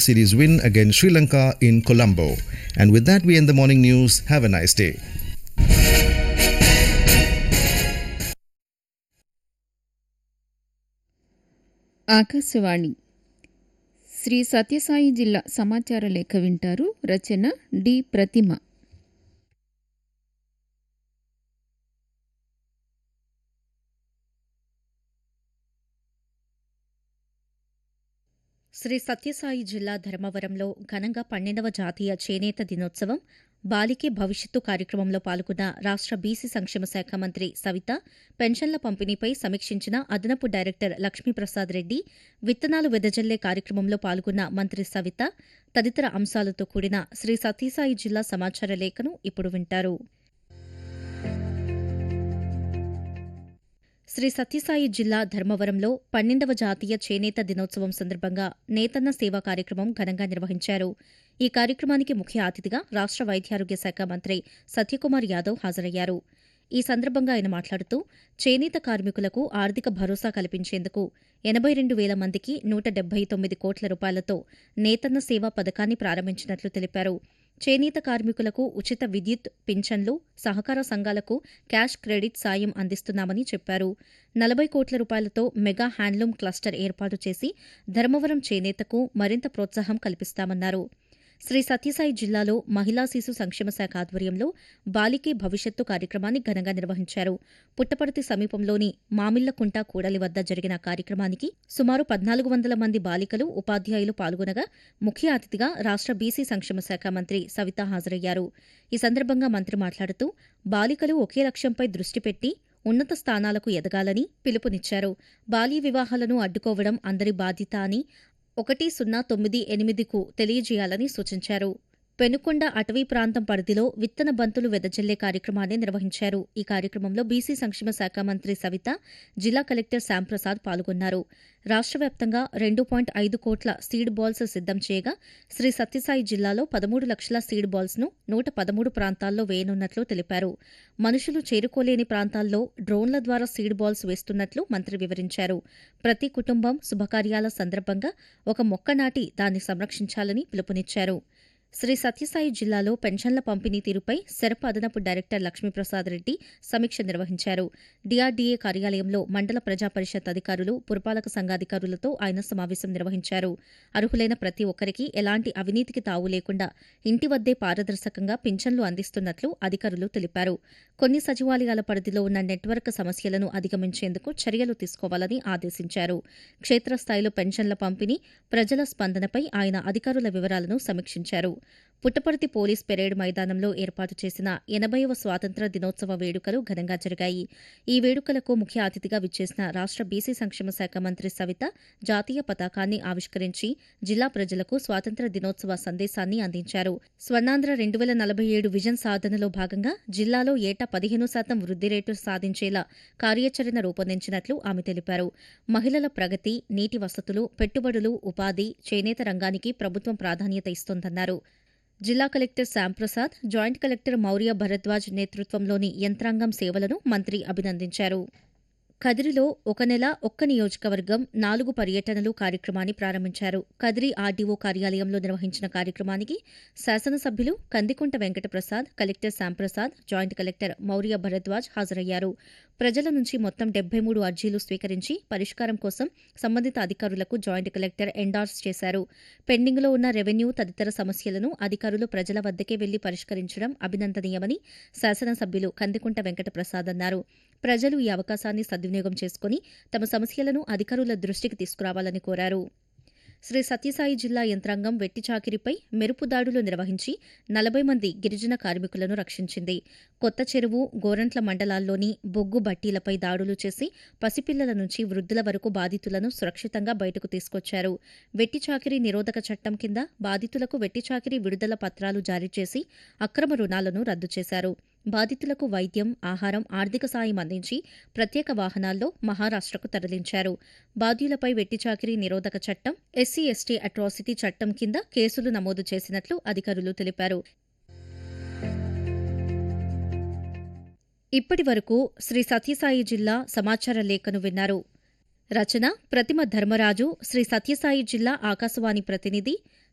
series win against Sri Lanka in Colombo. And with that, we end the morning news. Have a nice day. Akashvani Shri Sathyasai జిల్లా సమాచార లేఖ వింటారు రచన D Pratima Shri Sathyasai జిల్లా ధర్మవరంలో ఘనంగా పన్నెండవ జాతీయ చేనేత దినోత్సవం బాలికే భవిష్యత్తు కార్యక్రమంలో పాల్గొన్న రాష్ట్ర బీసీ సంక్షేమ శాఖ మంత్రి సవిత పెన్షన్ల పంపిణీపై సమీక్షించిన అదనపు డైరెక్టర్ లక్ష్మీప్రసాద్ రెడ్డి విత్తనాలు వెదజల్లే కార్యక్రమంలో పాల్గొన్న మంత్రి సవిత తదితర అంశాలతో కూడిన శ్రీ సత్యసాయి జిల్లా సమాచార లేఖను ఇప్పుడు వింటారు శ్రీ సత్యసాయి జిల్లా ధర్మవరంలో పన్నెండవ జాతీయ చేనేత దినోత్సవం సందర్భంగా నేతన్న సేవా కార్యక్రమం ఘనంగా నిర్వహించారు ఈ కార్యక్రమానికి ముఖ్య అతిథిగా రాష్ట్ర వైద్యారోగ్య శాఖ మంత్రి సత్యకుమార్ యాదవ్ హాజరయ్యారు ఈ సందర్భంగా ఆయన మాట్లాడుతూ చేనేత కార్మికులకు ఆర్థిక భరోసా కల్పించేందుకు ఎనభై రెండు వేల మందికి నూట డెబ్బై తొమ్మిది కోట్ల రూపాయలతో నేతన్న సేవా పథకాన్ని ప్రారంభించినట్లు తెలిపారు చేనేత కార్మికులకు ఉచిత విద్యుత్ పింఛన్లు సహకార సంఘాలకు క్యాష్ క్రెడిట్ సాయం అందిస్తున్నామని చెప్పారు నలభై కోట్ల రూపాయలతో మెగా హ్యాండ్లూమ్ క్లస్టర్ ఏర్పాటు చేసి ధర్మవరం చేనేతకు మరింత ప్రోత్సాహం కల్పిస్తామన్నారు శ్రీ సత్యసాయి జిల్లాలో మహిళా శిశు సంక్షేమ శాఖ ఆధ్వర్యంలో బాలికే భవిష్యత్తు కార్యక్రమాన్ని ఘనంగా నిర్వహించారు పుట్టపర్తి సమీపంలోని మామిళ్లకుంట కూడలి వద్ద జరిగిన కార్యక్రమానికి సుమారు పద్నాలుగు వందల మంది బాలికలు ఉపాధ్యాయులు పాల్గొనగా ముఖ్య అతిథిగా రాష్ట్ర బీసీ సంక్షేమ శాఖ మంత్రి సవిత హాజరయ్యారు ఈ సందర్భంగా మంత్రి మాట్లాడుతూ బాలికలు ఒకే లక్ష్యంపై దృష్టి పెట్టి ఉన్నత స్థానాలకు ఎదగాలని పిలుపునిచ్చారు బాల్య వివాహాలను అడ్డుకోవడం అందరి బాధ్యత అని ఒకటి సున్నా తొమ్మిది ఎనిమిదికు తెలియజేయాలని సూచించారు పెనుకొండ అటవీ ప్రాంతం పరిధిలో విత్తన బంతులు వెదజల్లే కార్యక్రమాన్ని నిర్వహించారు ఈ కార్యక్రమంలో బీసీ సంక్షేమ శాఖ మంత్రి సవిత జిల్లా కలెక్టర్ శ్యాంప్రసాద్ పాల్గొన్నారు రాష్ట్ర వ్యాప్తంగా రెండు పాయింట్ ఐదు కోట్ల సీడ్ బాల్స్ సిద్దం చేయగా శ్రీ సత్యసాయి జిల్లాలో పదమూడు లక్షల సీడ్ బాల్స్ ను నూట పదమూడు ప్రాంతాల్లో వేయనున్నట్లు తెలిపారు మనుషులు చేరుకోలేని ప్రాంతాల్లో డ్రోన్ల ద్వారా సీడ్ బాల్స్ వేస్తున్నట్లు మంత్రి వివరించారు ప్రతి కుటుంబం శుభకార్యాల సందర్భంగా ఒక మొక్క నాటి దాన్ని సంరక్షించాలని పిలుపునిచ్చారు శ్రీ సత్యసాయి జిల్లాలో పెన్షన్ల పంపిణీ తీరుపై సెరప అదనపు డైరెక్టర్ లక్ష్మీప్రసాద్ రెడ్డి సమీక్ష నిర్వహించారు డీఆర్డీఏ కార్యాలయంలో మండల ప్రజా పరిషత్ అధికారులు పురపాలక సంఘాధికారులతో ఆయన సమావేశం నిర్వహించారు అర్హులైన ప్రతి ఒక్కరికి ఎలాంటి అవినీతికి తావు లేకుండా ఇంటి వద్దే పారదర్శకంగా పింఛన్లు అందిస్తున్నట్లు అధికారులు తెలిపారు కొన్ని సచివాలయాల పరిధిలో ఉన్న నెట్వర్క్ సమస్యలను అధిగమించేందుకు చర్యలు తీసుకోవాలని ఆదేశించారు క్షేత్రస్థాయిలో పెన్షన్ల పంపిణీ ప్రజల స్పందనపై ఆయన అధికారుల వివరాలను సమీక్షించారు పుట్టపర్తి పోలీస్ పెరేడ్ మైదానంలో ఏర్పాటు చేసిన ఎనభైవ స్వాతంత్ర దినోత్సవ వేడుకలు ఘనంగా జరిగాయి ఈ వేడుకలకు ముఖ్య అతిథిగా విచ్చేసిన రాష్ట్ర బీసీ సంక్షేమ శాఖ మంత్రి సవిత జాతీయ పతాకాన్ని ఆవిష్కరించి జిల్లా ప్రజలకు స్వాతంత్ర దినోత్సవ సందేశాన్ని అందించారు స్వర్ణాంధ్ర రెండు వేల నలభై ఏడు విజన్ సాధనలో భాగంగా జిల్లాలో ఏటా పదిహేను శాతం వృద్ధి రేటు సాధించేలా కార్యాచరణ రూపొందించినట్లు ఆమె తెలిపారు మహిళల ప్రగతి నీటి వసతులు పెట్టుబడులు ఉపాధి చేనేత రంగానికి ప్రభుత్వం ప్రాధాన్యత ఇస్తోందన్నారు జిల్లా collector Shyamprasad joint collector Maurya Bharadwaj నేతృత్వంలోని యంత్రాంగం సేవలను మంత్రి అభినందించారు కదిరిలో ఒక నెల ఒక్క నియోజకవర్గం నాలుగు పర్యటనలు కార్యక్రమాన్ని ప్రారంభించారు కదిరి ఆర్డీఓ కార్యాలయంలో నిర్వహించిన కార్యక్రమానికి శాసనసభ్యులు Kandikunta Venkataprasad collector Shyamprasad joint collector Maurya Bharadwaj హాజరయ్యారు ప్రజల నుంచి మొత్తం డెబ్బై మూడు అర్జీలు స్వీకరించి పరిష్కారం కోసం సంబంధిత అధికారులకు జాయింట్ కలెక్టర్ ఎండార్స్ చేశారు పెండింగ్లో ఉన్న రెవెన్యూ తదితర సమస్యలను అధికారులు ప్రజల వద్దకే వెళ్లి పరిష్కరించడం అభినందనీయమని శాసనసభ్యులు కందికుంట వెంకటప్రసాద్ అన్నారు ప్రజలు ఈ అవకాశాన్ని సద్వినియోగం చేసుకుని తమ సమస్యలను అధికారుల దృష్టికి తీసుకురావాలని కోరారు శ్రీ సత్యసాయి జిల్లా యంత్రాంగం వెట్టి చాకిరిపై మెరుపు దాడులు నిర్వహించి నలభై మంది గిరిజన కార్మికులను రక్షించింది కొత్త చెరువు గోరంట్ల మండలాల్లోని బొగ్గు బట్టీలపై దాడులు చేసి పసిపిల్లల నుంచి వృద్ధుల వరకు బాధితులను సురక్షితంగా బయటకు తీసుకొచ్చారు వెట్టి చాకిరీ నిరోధక చట్టం కింద బాధితులకు వెట్టి చాకిరీ విడుదల పత్రాలు జారీ చేసి అక్రమ రుణాలను రద్దు చేశారు బాధితులకు వైద్యం ఆహారం ఆర్థిక సాయం అందించి ప్రత్యేక వాహనాల్లో మహారాష్ట్రకు తరలించారు బాధ్యులపై వెట్టి చాకిరీ నిరోధక చట్టం ఎస్సీ ఎస్టీ అట్రాసిటీ చట్టం కింద కేసులు నమోదు చేసినట్లు అధికారులు తెలిపారు ఇప్పటి వరకు శ్రీ సత్యసాయి జిల్లా సమాచార లేఖను విన్నారు రచన ప్రతిమ ధర్మరాజు శ్రీ సత్యసాయి జిల్లా ఆకాశవాణి ప్రతినిధి